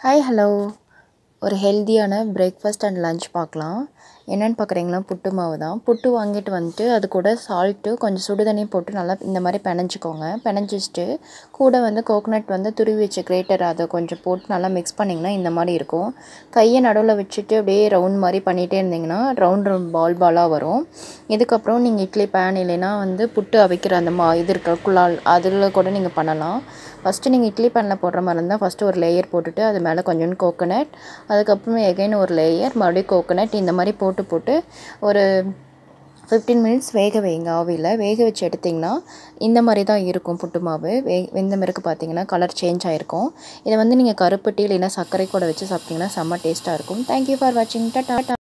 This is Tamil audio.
ஹாய் ஹலோ ஒரு ஹெல்த்தியான பிரேக்ஃபாஸ்ட் அண்ட் லன்ச் பார்க்கலாம் என்னென்னு பார்க்குறீங்களா புட்டு மாவு தான் புட்டு வாங்கிட்டு வந்துட்டு அது கூட சால்ட்டு கொஞ்சம் சுடு தண்ணி போட்டு நல்லா இந்த மாதிரி பிணைஞ்சிக்கோங்க பிணைஞ்சிச்சிட்டு கூட வந்து கோகோனட் வந்து துருவி வச்ச கிரேட்டர் அதை கொஞ்சம் போட்டு நல்லா மிக்ஸ் பண்ணிங்கன்னா இந்த மாதிரி இருக்கும் கையை நடுவில் வச்சுட்டு அப்படியே ரவுண்ட் மாதிரி பண்ணிகிட்டே இருந்தீங்கன்னா ரவுண்ட் ரவுண்ட் பால் பாலாக வரும் இதுக்கப்புறம் நீங்கள் இட்லி பேன் இல்லைன்னா வந்து புட்டு அவிக்கிற அந்த மா இது இருக்க குழால் அதில் கூட நீங்கள் பண்ணலாம் ஃபஸ்ட்டு நீங்கள் இட்லி பேனில் போடுற மாதிரி இருந்தால் ஃபஸ்ட்டு ஒரு லேயர் போட்டுட்டு அது மேலே கொஞ்சோண்டு கோகோனட் அதுக்கப்புறம் எகைன் ஒரு லேயர் மறுபடியும் கோகோனட் இந்த மாதிரி போட்டு போட்டு ஒரு ஃபிஃப்டீன் மினிட்ஸ் வேக வைங்க ஆவியில் வேக வச்சு எடுத்திங்கன்னா இந்த மாதிரி தான் இருக்கும் புட்டு மாவு வே வெந்த பிறகு பார்த்தீங்கன்னா கலர் சேஞ்ச் ஆகிருக்கும் இதை வந்து நீங்கள் கருப்பட்டி இல்லைன்னா சர்க்கரை கூட வச்சு சாப்பிட்டிங்கன்னா செம்ம டேஸ்ட்டாக இருக்கும் தேங்க்யூ ஃபார் வாட்சிங் டாட்டா